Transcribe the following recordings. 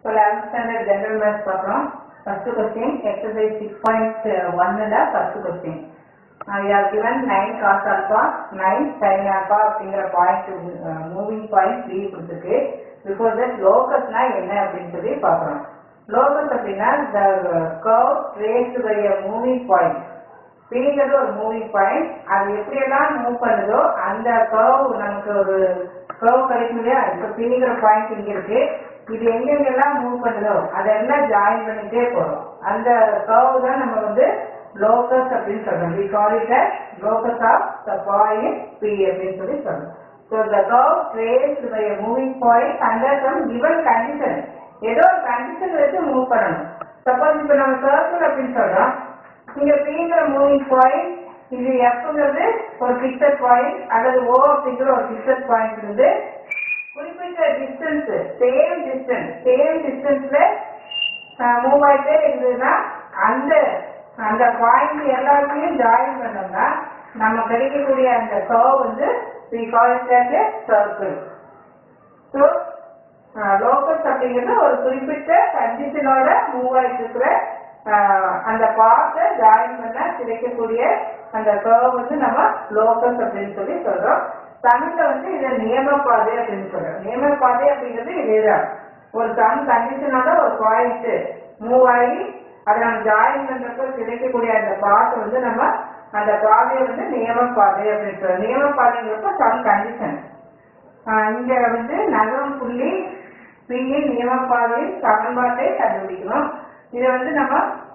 இப்போ eleventh standard general maths பார்க்குறோம் first question exercise six point ஒன்னில் first question you are given nine cos alpha nine sine alpha அப்படிங்கிற point moving point three கொடுத்துருக்கு before that லோக்கஸ்னா என்ன அப்படின்னு சொல்லி பார்க்குறோம் லோக்கஸ் அப்படின்னா the curve traced by a moving point பிங்கிறது ஒரு மூவிங் பாயிண்ட் அது எப்படியெல்லாம் மூவ் பண்ணுதோ அந்த கர்வ் நமக்கு ஒரு கர்வ் கிடைக்கும் இல்லையா இப்போ பிங்கிற பாயிண்ட் இங்க இருக்கு இது எங்கெங்கெல்லாம் மூவ் பண்ணுதோ அதெல்லாம் ஜாயின் பண்ணிட்டே போறோம் அந்த கர்வ் தான் நம்ம வந்து லோக்கஸ் அப்படின்னு சொல்றோம் we call it locus of the point P அப்படின்னு சொல்லி சொல்றோம் so the curve traced by a moving point under some given condition ஏதோ ஒரு கண்டிஷன் வச்சு மூவ் பண்ணணும் சப்போஸ் இப்போ நம்ம சர்க்கிள் அப்படின்னு சொல்றோம் இங்க பிங்கிற மூவிங் பாயிண்ட் இது எஃப்ங்கிறது ஒரு பிக்சட் பாயிண்ட் அல்லது ஓ அப்படிங்கிற ஒரு பிக்சட் பாயிண்ட் இருந்து குறிப்பிட்ட டிஸ்டன்ஸ் சேம் டிஸ்டன்ஸ் சேம் டிஸ்டன்ஸ்ல மூவ் ஆயிட்டே இருந்ததுன்னா அந்த அந்த பாயிண்ட் எல்லாத்தையும் ஜாயின் பண்ணோம்னா நம்ம கிடைக்கக்கூடிய அந்த கர்வ் வந்து we call it as a circle so locus அப்படிங்கிறது ஒரு குறிப்பிட்ட கண்டிஷனோட மூவ் ஆயிட்டு இருக்கிற ஆஹ், அந்த பார்ட்டை ஜாயின் பண்ண கிடைக்கக்கூடிய அந்த கர்வ் வந்து நம்ம லோக்கஸ் அப்படின்னு சொல்லி சொல்றோம் தமிழ்ல வந்து இதை நியமப்பாதை அப்படின்னு சொல்றோம் நியமப்பாதை அப்படிங்கிறது இதேதான் ஒரு சம் கண்டிஷனோட ஒரு பாயிண்ட் மூவ் ஆகி அதை நம்ம ஜாயின் பண்றப்போ கிடைக்கக்கூடிய அந்த பார்ட் வந்து நம்ம அந்த பாதையை வந்து நியமப்பாதை அப்படின்னு சொல்றோம் நியமப்பாதைங்கிறப்ப சம் கண்டிஷன் ஆஹ் இங்க வந்து நகரம் புள்ளி பியின் நியமப்பாதையில் சமன்பாட்டை கண்டுபிடிக்கணும் இதை வந்து நம்ம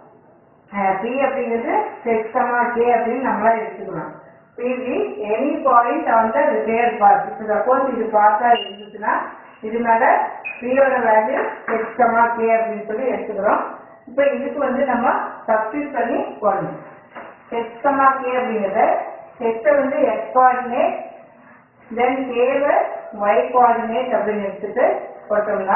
பி அப்படிங்கிறது செக் சமா கே அப்படின்னு நம்மளா எடுத்துக்கலாம் be any point on the repair part இப்போ சப்போஸ் இது பார்த்தா இருந்துச்சுன்னா இது மேல பியோட வேல்யூ செக் சமா கே அப்படின்னு சொல்லி எடுத்துக்கிறோம் இப்போ இதுக்கு வந்து நம்ம சப்ஸ்டியூட் பண்ணி போடணும் செக் சமா கே அப்படிங்கிறத செட்டை வந்து எக்ஸ் கோஆர்டினேட் தென் கேவை ஒய் கோஆர்டினேட் அப்படின்னு எடுத்துட்டு போட்டோம்னா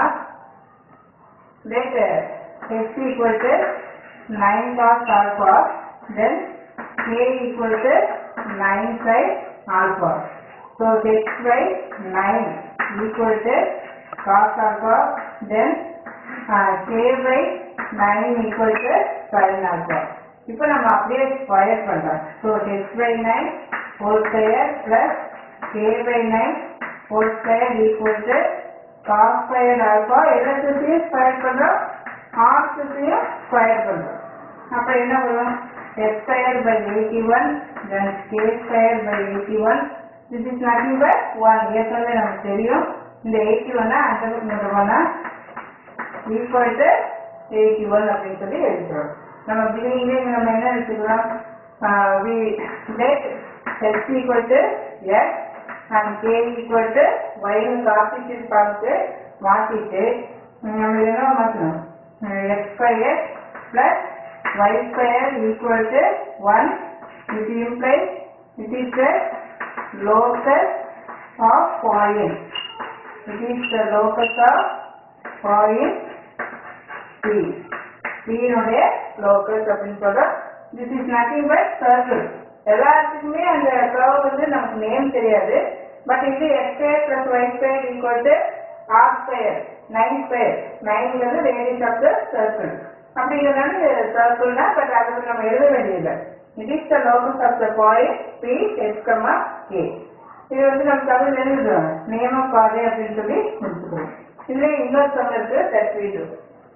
let uh, x equal to 9 cos alpha then k equal to 9 sin alpha so x by 9 equal to cos alpha then uh, k by 9 equal to sin alpha இப்போ நம்ம அப்படியே square பண்றோம் so X by nine whole square plus K by nine whole square equal to cos square alpha எல்லாத்தையும் square பண்றோம் ஆர்த்தையும் square பண்றோம் அப்ப என்ன வரும் X square by eighty one then K square by eighty one this is nothing by one ஏற்கனவே நமக்கு தெரியும் இந்த எயிட்டி ஒன்னா அந்த பக்கம் போனா ஈக்குவல் டு எயிட்டி ஒன் அப்படின்னு சொல்லி எழுதுறோம் நம்ம பிகினிங்லேயே நம்ம என்ன எடுத்துக்கலாம் we let X equal to X and K equal to ஒய்னு காப்பிட்டு பார்த்து மாற்றிட்டு நம்ம என்ன மாற்றணும் X square plus Y square equal to one it implies it is the locus of point it is the locus of point P. P-னுடைய locus அப்படின்னு சொல்றோம் this is nothing but circle எல்லாத்துக்குமே அந்த கர்வ் வந்து நமக்கு நேம் தெரியாது but இது X square plus Y square equal to R square nine square நைன்ங்கிறது ரேடியஸ் ஆஃப் த சர்க்கிள் அப்படிங்கிறதுனால சர்க்கிள்னா பட் அதுக்கு நம்ம எழுத வேண்டியதில்லை it is the locus of the point P X comma K இது வந்து நம்ம தமிழ் எழுதுறோம் நியம பாதை அப்படின்னு சொல்லி முடிச்சுக்கிறோம் இதுல இன்னொரு சம் இருக்கு தட் we do.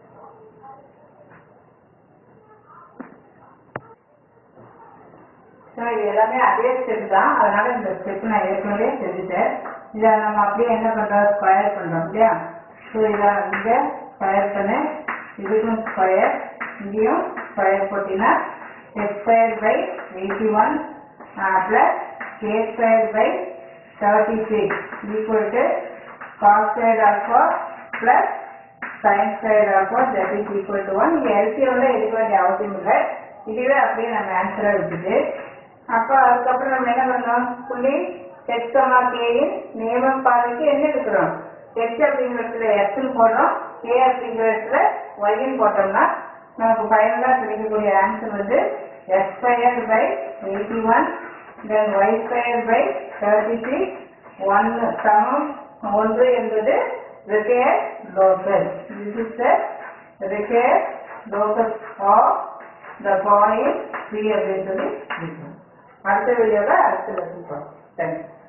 ஸோ இது எல்லாமே அதே ஸ்டெப் தான் அதனால இந்த ஸ்டெப் நான் ஏற்கனவே செஞ்சுட்டேன் இதை நம்ம அப்படியே என்ன பண்றோம் ஸ்கொயர் பண்றோம் இல்லையா ஸோ இதை இங்கே ஸ்கொயர் பண்ணு இதுக்கும் ஸ்கொயர் இங்கேயும் ஸ்கொயர் போட்டீங்கன்னா X square by eighty one plus K square by thirty six equal to cos square alpha plus sine square alpha that is equal to one இங்கே எல்சிஎம்ல எடுக்க வேண்டிய அவசியம் இல்லை இதுவே அப்படியே நம்ம ஆன்சரா விட்டுட்டு அப்போ அதுக்கப்புறம் நம்ம என்ன பண்ணோம் புள்ளி எக்ஸ் கமா கேயின் நியமம் பாதைக்கு என்ன எடுக்கிறோம் எக்ஸ் அப்படிங்கிற இடத்துல எக்ஸ்னு போடுறோம் கே அப்படிங்கிற இடத்துல ஒய்ன்னு போட்டோம்னா நமக்கு ஃபைனலாக கிடைக்கக்கூடிய ஆன்சர் வந்து X square by eighty one then Y square by thirty six ஒன்று சமம் ஒன்று என்பது required locus. This is the required locus of the point C அப்படின்னு சொல்லி அடுத்த வீடியோவில் அடுத்த லெசன் பார்ப்போம் தேங்க்யூ